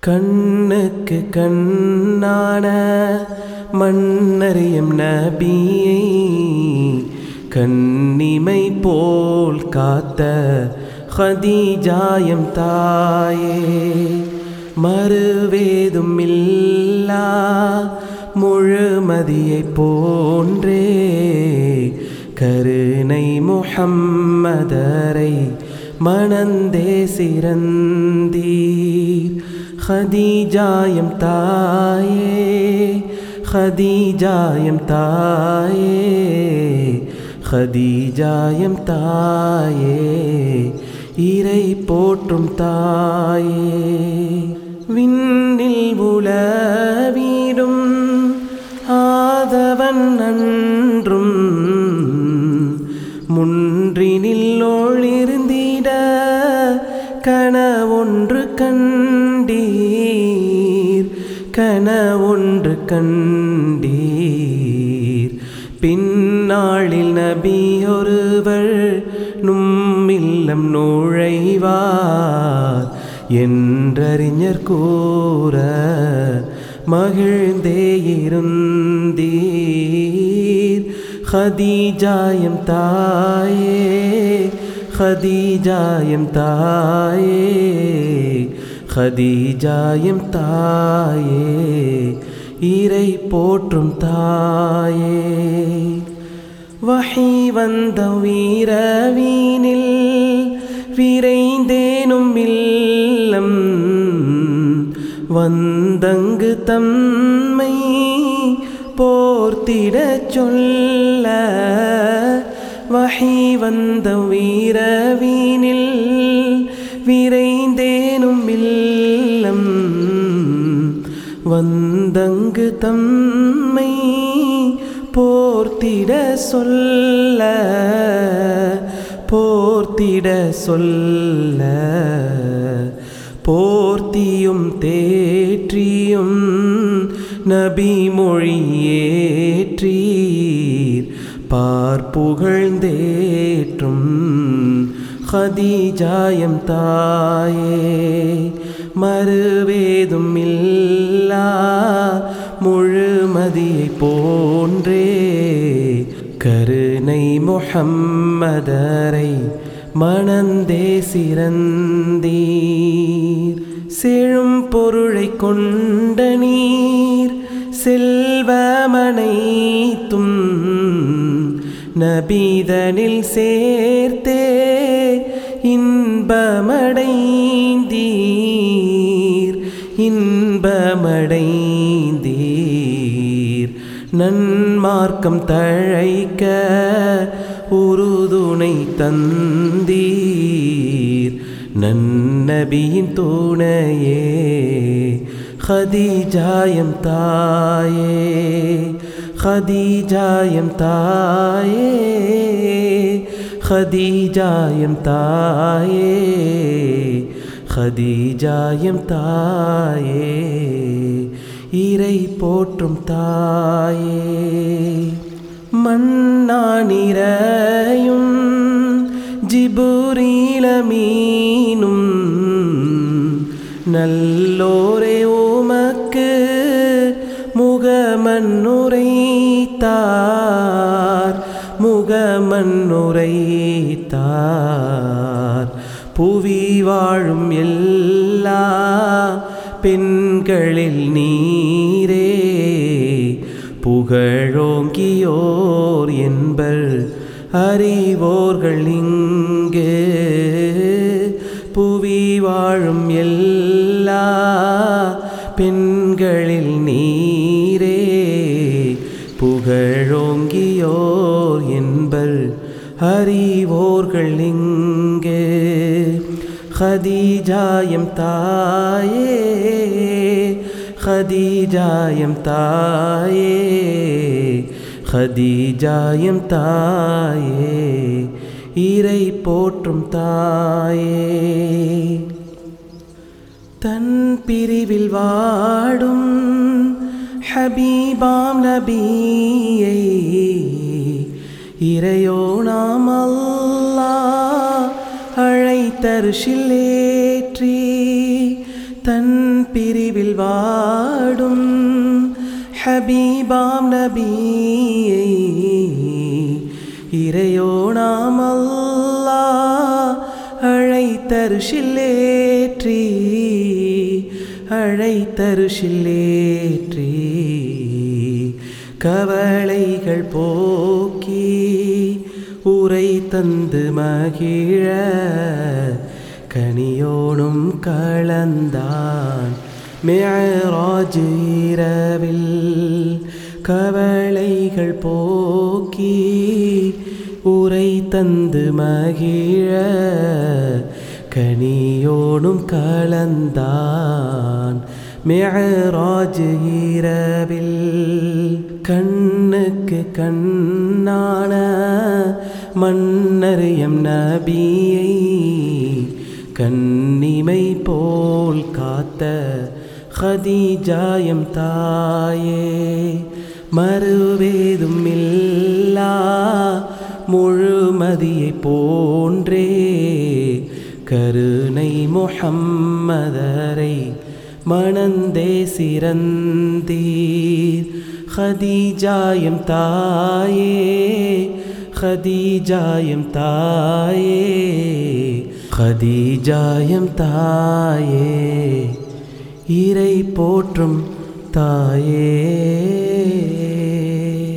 கண்ணுக்கு கண்ணான மண்ணறியும் நபியை கண்ணிமை போல் காத்த ஹதீஜாயம் தாயே மறுவேதும் இல்லா முழுமதியை போன்றே கருணை முஹம்மதரை மணந்தே சிறந்தீர் ஹதீஜாயம் தாயே ஹதீஜாயம் தாயே ஹதீஜாயம் தாயே இறை போற்றும் தாயே விண்ணில் உலவீடும் ஆதவன் அன்றும் முன்றினில் ஒளிர்ந்திட கனவொன்று கண்டீர் கனவொன்று கண்டீர் பின்னாளில் நபி ஒருவர் நும்மில்லம் நுழைவார் என்றறிஞர் கூற மகிழ்ந்தே இருந்தீர் ஹதீஜாயம் தாயே ஹதீஜாயம் தாயே ஹதீஜாயம் தாயே இறை போற்றும் தாயே வஹி வந்த வீரவீனில் விரைந்தேனும் இல்லம் வந்தங்கு தம்மை போர்த்திடச் சொல்ல வஹி வந்த வீரவீனில் விரைந்தேனும் இல்லம் வந்தங்கு தம்மை போர்த்திட சொல்ல போர்த்திட சொல்ல போர்த்தியும் தேற்றியும் நபி மொழியேற்றீர் பார்ப்புகழ்ந்தேற்றும் ஹதீஜாயம் தாயே மறுவேதும் இல்லா முழுமதியை போன்றே கருணை முஹம்மதரை மணந்தே சிறந்தீர் செழும் பொருளை கொண்ட நீர் செல்வமனைத்தும் நபீதனில் சேர்த்தே இன்பமடைந்தீர் இன்பமடைந்தீர் நன்மார்க்கம் தழைக்க உறுதுணை தந்தீர் நன்னபியின் துணையே ஹதீஜாயம் தாயே ஹதீஜாயம் தாயே ஹதீஜாயம் தாயே ஹதீஜாயம் தாயே இறை போற்றும் தாயே மண்ணானிரையும் ஜிபுரீலமீனும் நல்லோரே உமக்கு முகமன்னுரைத்தார் முகமன்னுரைத்தார் புவி வாழும் எல்லா பெண்களில் நீரே புகழோங்கியோர் என்பர் அறிவோர்கள் இங்கு புவி வாழும் எல்லா பெண்களில் நீரே புகழோங்கியோர் என்பர் அறிவோர்கள் இங்கு ஹதீஜாயம் தாயே ஹதீஜாயம் தாயே ஹதீஜாயம் தாயே இறை போற்றும் தாயே தன் பிரிவில் வாடும் ஹபீபாம் நபியை இறையோ நாம் அல்லாஹ் அழைத்தருஷில் ஏற்றி தன் பிரிவில் வாடும் ஹபீபாம் நபியை இறையோனாம் அல்லாஹ் அழைத்தருஷில்லேற்றி அழைத்தருஷில்லேற்றி கவலைகள் போக்கி உரை தந்து மகிழ கனியோனும் கலந்தான் மேராஜ் இரவில் கவலைகள் போக்கி உரை தந்து மகிழ கனியோனும் கலந்தான் மேராஜ் இரவில் கண்ணுக்கு கண்ணான மன்னரியம் நபியை கண்ணிமை போல் காத்த ஹதீஜாயம் தாயே மறுவேதும் இல்லா முழுமதியை போன்றே கருணை முஹம்மதரை மணந்தே சிறந்தீர் ஹதீஜாயம் தாயே ஹதீஜாயம் தாயே ஹதீஜாயம் தாயே இறை போற்றும் தாயே